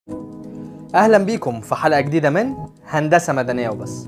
اهلا بيكم في حلقه جديده من هندسه مدنيه وبس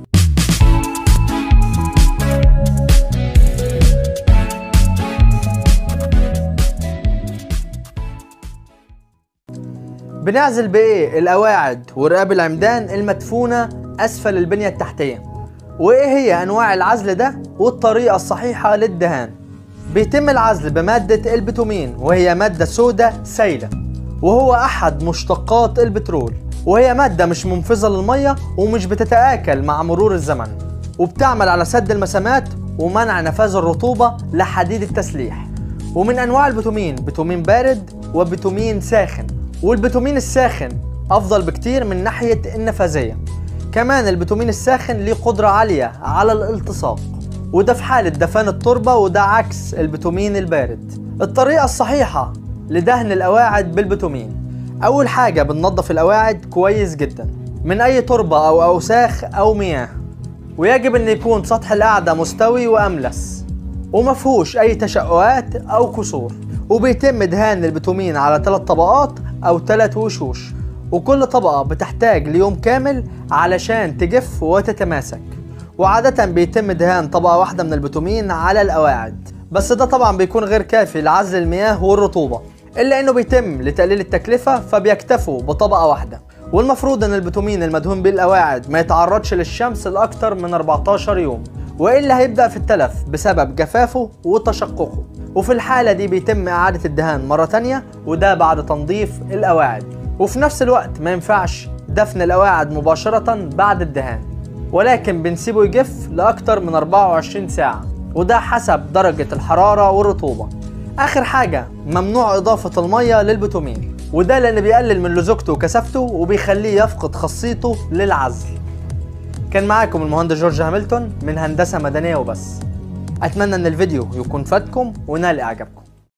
بنعزل بايه القواعد ورقاب العمدان المدفونه اسفل البنيه التحتيه وايه هي انواع العزل ده والطريقه الصحيحه للدهان بيتم العزل بماده البتومين وهي ماده سوداء سائله وهو احد مشتقات البترول وهي ماده مش منفذه للميه ومش بتتاكل مع مرور الزمن وبتعمل على سد المسامات ومنع نفاذ الرطوبه لحديد التسليح ومن انواع البتومين بتومين بارد وبتومين ساخن والبتومين الساخن افضل بكتير من ناحيه النفاذيه كمان البتومين الساخن ليه قدره عاليه على الالتصاق وده في حاله دفان التربه وده عكس البتومين البارد الطريقه الصحيحه لدهن القواعد بالبتومين اول حاجه بننظف القواعد كويس جدا من اي تربه او اوساخ او مياه ويجب ان يكون سطح القعده مستوي واملس ومفهوش اي تشققات او كسور وبيتم دهان البتومين على ثلاث طبقات او ثلاث وشوش وكل طبقة بتحتاج ليوم كامل علشان تجف وتتماسك وعادة بيتم دهان طبقة واحدة من البتومين على القواعد بس ده طبعا بيكون غير كافي لعزل المياه والرطوبة إلا إنه بيتم لتقليل التكلفة فبيكتفوا بطبقة واحدة والمفروض إن البتومين المدهون بيه القواعد ما يتعرضش للشمس لأكتر من 14 يوم وإلا هيبدأ في التلف بسبب جفافه وتشققه وفي الحالة دي بيتم إعادة الدهان مرة تانية وده بعد تنظيف القواعد وفي نفس الوقت ما ينفعش دفن القواعد مباشرة بعد الدهان ولكن بنسيبه يجف لأكتر من 24 ساعة وده حسب درجة الحرارة والرطوبة آخر حاجة ممنوع إضافة المية للبتومين وده لأن بيقلل من لزوجته وكثافته وبيخليه يفقد خاصيته للعزل كان معاكم المهندس جورج هاملتون من هندسة مدنية وبس أتمنى أن الفيديو يكون فاتكم ونال إعجابكم